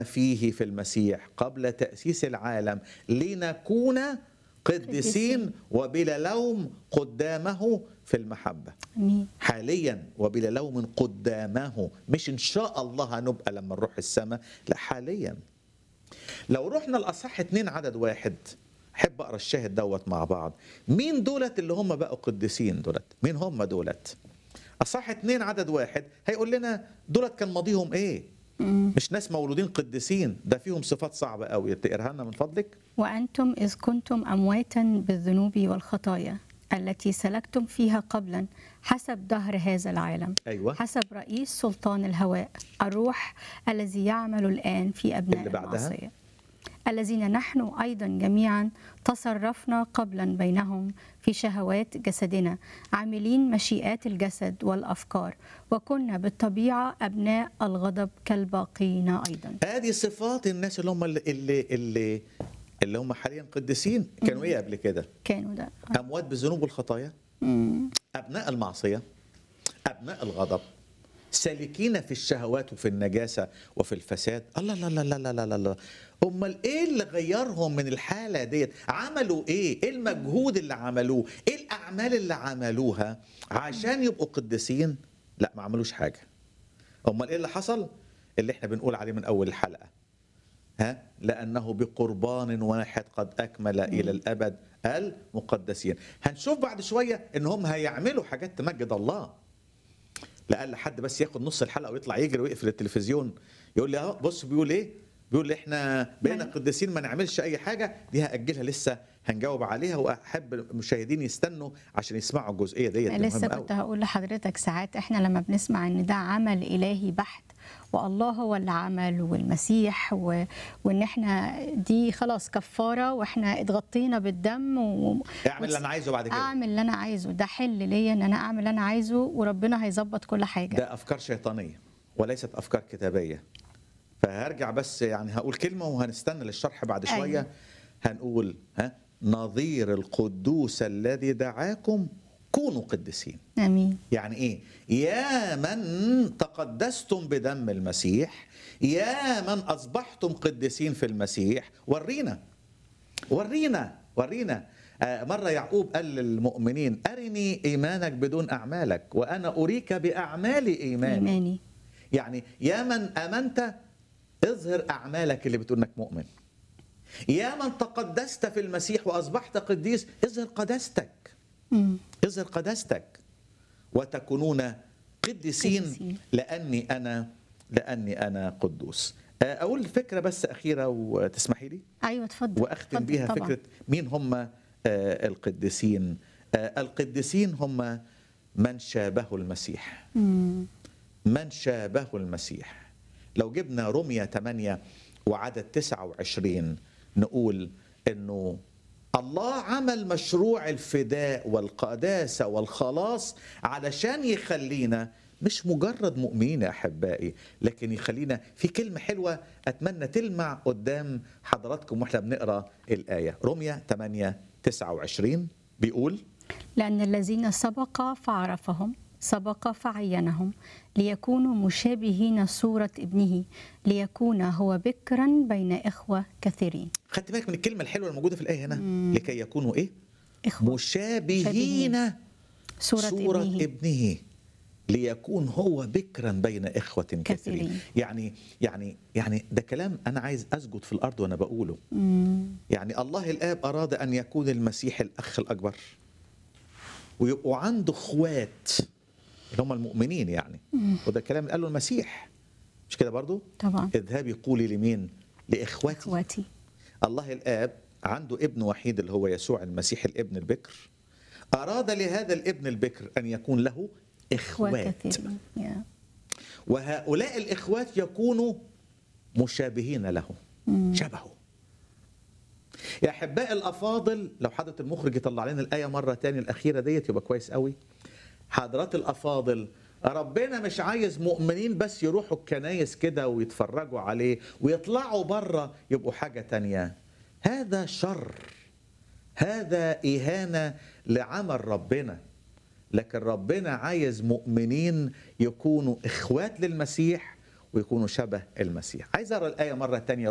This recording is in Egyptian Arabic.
فيه في المسيح قبل تأسيس العالم لنكون قديسين وبلا لوم قدامه في المحبة امين حاليا وبلا لوم قدامه مش ان شاء الله هنبقى لما نروح السماء لا حاليا لو رحنا الاصح اتنين عدد واحد احب اقرا الشاهد دوت مع بعض مين دولت اللي هم بقوا قديسين دولت مين هم دولت اصح اتنين عدد واحد هيقول لنا دولت كان ماضيهم ايه مش ناس مولودين قديسين ده فيهم صفات صعبه قوي تقراها لنا من فضلك وأنتم إذ كنتم أمواتا بالذنوب والخطايا التي سلكتم فيها قبلا حسب دهر هذا العالم ايوه حسب رئيس سلطان الهواء الروح الذي يعمل الآن في أبناء اللي بعدها؟ المعصية الذين نحن أيضا جميعا تصرفنا قبلا بينهم في شهوات جسدنا عاملين مشيئات الجسد والأفكار وكنا بالطبيعة أبناء الغضب كالباقين أيضا ادي صفات الناس اللي هم اللي اللي اللي, اللي هم حاليا قديسين كانوا ايه قبل كده كانوا ده اموات بالذنوب والخطايا مم. ابناء المعصيه ابناء الغضب سالكين في الشهوات وفي النجاسه وفي الفساد الله لا لا لا لا لا لا لا امال ايه اللي غيرهم من الحاله ديت عملوا ايه ايه المجهود اللي عملوه ايه الاعمال اللي عملوها عشان يبقوا قديسين لا ما عملوش حاجه امال ايه اللي حصل اللي احنا بنقول عليه من اول الحلقه ها لانه بقربان واحد قد اكمل الى الابد المقدسين هنشوف بعد شويه ان هم هيعملوا حاجات تمجد الله لأقل حد بس ياخد نص الحلقه ويطلع يجري ويقفل التلفزيون يقول لي اهو بص بيقول ايه بيقول لي احنا بقينا ما- قديسين ما نعملش اي حاجه دي هاجلها لسه هنجاوب عليها واحب المشاهدين يستنوا عشان يسمعوا الجزئيه ديت دي لسه مهمة كنت أوي. هقول لحضرتك ساعات احنا لما بنسمع ان ده عمل الهي بحت والله هو اللي عمل والمسيح و... وان احنا دي خلاص كفاره واحنا اتغطينا بالدم و... اعمل اللي انا عايزه بعد كده اعمل اللي انا عايزه ده حل ليا ان انا اعمل اللي انا عايزه وربنا هيظبط كل حاجه ده افكار شيطانيه وليست افكار كتابيه فهرجع بس يعني هقول كلمه وهنستنى للشرح بعد أيوة. شويه هنقول ها نظير القدوس الذي دعاكم كونوا قديسين امين يعني ايه يا من تقدستم بدم المسيح يا من اصبحتم قديسين في المسيح ورينا ورينا ورينا آه، مرة يعقوب قال للمؤمنين أرني إيمانك بدون أعمالك وأنا أريك بأعمال إيماني ايماني يعني يا من امنت اظهر اعمالك اللي بتقول انك مؤمن يا من تقدست في المسيح واصبحت قديس اظهر قداستك مم. اظهر قداستك وتكونون قديسين قديسين. لاني انا لاني انا قدوس آه، اقول فكره بس اخيره وتسمحي لي ايوه اتفضل واختم اتفضل بيها طبعا. فكره مين هم آه، القديسين آه، القديسين هم من شابهوا المسيح مم. من شابه المسيح لو جبنا رمية 8 وعدد 29 نقول انه الله عمل مشروع الفداء والقداسة والخلاص علشان يخلينا مش مجرد مؤمنين يا احبائي لكن يخلينا في كلمه حلوه اتمنى تلمع قدام حضراتكم واحنا بنقرا الايه رمية 8 29 بيقول لأن الذين سبق فعرفهم سبق فعينهم ليكونوا مشابهين صورة ابنه ليكون هو بكرا بين إخوة كثيرين خدت بالك من الكلمه الحلوه الموجوده في الايه هنا لكي يكونوا ايه إخوة مشابهين صورة, صورة ابنه ابنه ليكون هو بكرا بين إخوة كثيرين كثيرين. يعني يعني يعني ده كلام أنا عايز أسجد في الأرض وأنا بقوله مم. يعني الله الآب أراد أن يكون المسيح الأخ الأكبر ويبقوا عنده إخوات اللي هم المؤمنين يعني وده كلام قاله المسيح مش كده برضو طبعا اذهبي قولي لمين لإخوتي إخوتي الله الآب عنده ابن وحيد اللي هو يسوع المسيح الابن البكر أراد لهذا الابن البكر أن يكون له إخوة إخوات كثيرين يا. وهؤلاء الإخوات يكونوا مشابهين له شبهه يا أحباء الأفاضل لو حضرة المخرج يطلع لنا الآية مرة تاني الأخيرة ديت يبقى كويس قوي حضرات الأفاضل ربنا مش عايز مؤمنين بس يروحوا الكنايس كده ويتفرجوا عليه ويطلعوا بره يبقوا حاجة تانية هذا شر هذا إهانة لعمل ربنا لكن ربنا عايز مؤمنين يكونوا إخوات للمسيح ويكونوا شبه المسيح عايز اقرا الايه مره تانية